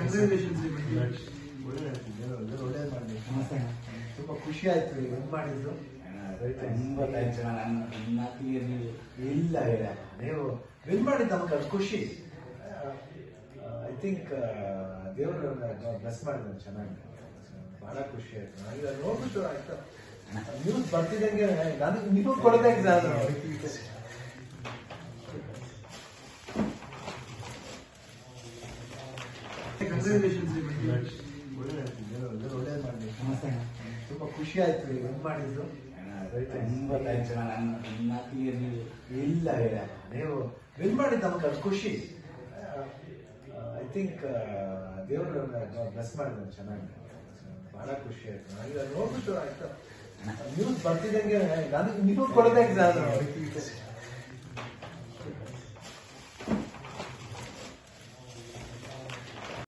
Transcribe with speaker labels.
Speaker 1: Congratulations
Speaker 2: ಒಳ್ಳೇದು ಮಾಡಿ
Speaker 3: ನಮಸ್ತೆ ಅಣ್ಣ.
Speaker 2: ತುಂಬಾ ಖುಷಿ ಆಯ್ತು ಇದು ಮಾಡಿದ್ದು
Speaker 3: ತುಂಬ ಥ್ಯಾಂಕ್ಸ್ ಅಣ್ಣ ನನ್ನ ನನ್ನ ಮಾತಿಗೆ ನೀವು
Speaker 2: ಇಲ್ಲ ಇಲ್ಲ ನೀವು ವಿನ್ ಮಾಡಿದ್ದು ನಮ್ಗೆ ಅದು ಖುಷಿ ಐ ಥಿಂಕ್ ದೇವರು ಬ್ಲೆಸ್ ಮಾಡಿದ್ದಾನೆ ಚೆನ್ನಾಗಿ ಬಹಳ ಖುಷಿ ಆಯ್ತು ನನಗೆ ಅದು ನೋಡ್ಬಿಟ್ಟು ಆಯ್ತು ನ್ಯೂಸ್ ಬರ್ತಿದ್ದಂಗೆ ನನಗೆ ನೀವು ಕೊಡಬೇಕು ನಾನು
Speaker 1: ಕಂಗ್ರ್ಯಾಚುಲೇಷನ್ಸ್
Speaker 2: ಒಳ್ಳೇದು ಮಾಡಿ
Speaker 3: ನಮಸ್ತೆ ಅಣ್ಣ.
Speaker 2: ತುಂಬಾ ಖುಷಿ ಆಯ್ತು ಇದು ಮಾಡಿದ್ದು
Speaker 3: ತುಂಬ ಥ್ಯಾಂಕ್ಸ್ ಅಣ್ಣ ನನ್ನ ನನ್ನ ಮಾತಿಗೆ ನೀವು
Speaker 2: ಇಲ್ಲ ಇಲ್ಲ ನೀವು ವಿನ್ ಮಾಡಿದ್ದು ನಮ್ಗೆ ಅದು ಖುಷಿ ಐ ಥಿಂಕ್ ದೇವರು ಬ್ಲೆಸ್ ಮಾಡಿದ್ದಾನೆ ಚೆನ್ನಾಗಿ ಬಹಳ ಖುಷಿ ಆಯ್ತು ನನಗೆ ಅದು ನೋಡ್ಬಿಟ್ಟು ಆಯ್ತು ನ್ಯೂಸ್ ಬರ್ತಿದ್ದಂಗೆ ನನಗೆ ನೀವು ಕೊಡಬೇಕು ನಾನು